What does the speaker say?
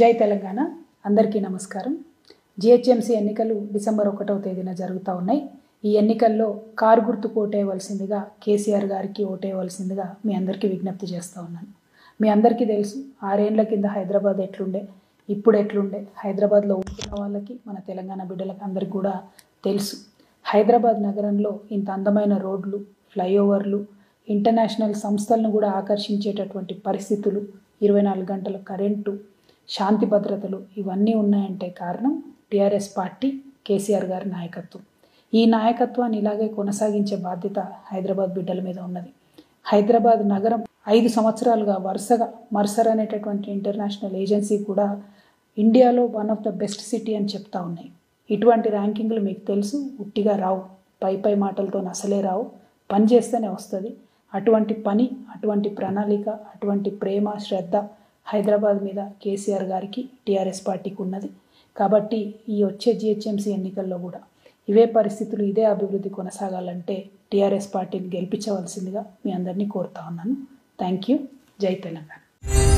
జై తెలంగాణ అందరికీ నమస్కారం జిహెచ్ఎంసీ ఎన్నికలు డిసెంబర్ ఒకటవ తేదీన జరుగుతూ ఉన్నాయి ఈ ఎన్నికల్లో కారు గుర్తుకు ఓటేయవలసిందిగా కేసీఆర్ గారికి ఓటేయవలసిందిగా మీ అందరికీ విజ్ఞప్తి చేస్తూ ఉన్నాను మీ అందరికీ తెలుసు ఆరేండ్ల కింద హైదరాబాద్ ఎట్లుండే ఇప్పుడు ఎట్లుండే హైదరాబాద్లో ఉంటున్న వాళ్ళకి మన తెలంగాణ బిడ్డలకి అందరికీ కూడా తెలుసు హైదరాబాద్ నగరంలో ఇంత అందమైన రోడ్లు ఫ్లైఓవర్లు ఇంటర్నేషనల్ సంస్థలను కూడా ఆకర్షించేటటువంటి పరిస్థితులు ఇరవై నాలుగు గంటల కరెంటు శాంతి భద్రతలు ఇవన్నీ ఉన్నాయంటే కారణం టీఆర్ఎస్ పార్టీ కేసీఆర్ గారి నాయకత్వం ఈ నాయకత్వాన్ని ఇలాగే కొనసాగించే బాధ్యత హైదరాబాద్ బిడ్డల మీద ఉన్నది హైదరాబాద్ నగరం ఐదు సంవత్సరాలుగా వరుసగా మర్సర్ అనేటటువంటి ఇంటర్నేషనల్ ఏజెన్సీ కూడా ఇండియాలో one of the best city అని చెప్తా ఉన్నాయి ఇటువంటి ర్యాంకింగ్లు మీకు తెలుసు ఉట్టిగా రావు పై పై మాటలతో అసలే రావు పని చేస్తేనే వస్తుంది అటువంటి పని అటువంటి ప్రణాళిక అటువంటి ప్రేమ శ్రద్ధ హైదరాబాద్ మీద కేసీఆర్ గారికి టీఆర్ఎస్ పార్టీకి ఉన్నది కాబట్టి ఈ వచ్చే జిహెచ్ఎంసీ ఎన్నికల్లో కూడా ఇవే పరిస్థితులు ఇదే అభివృద్ధి కొనసాగాలంటే టీఆర్ఎస్ పార్టీని గెలిపించవలసిందిగా మీ అందరినీ కోరుతా ఉన్నాను థ్యాంక్ యూ జై తెలంగాణ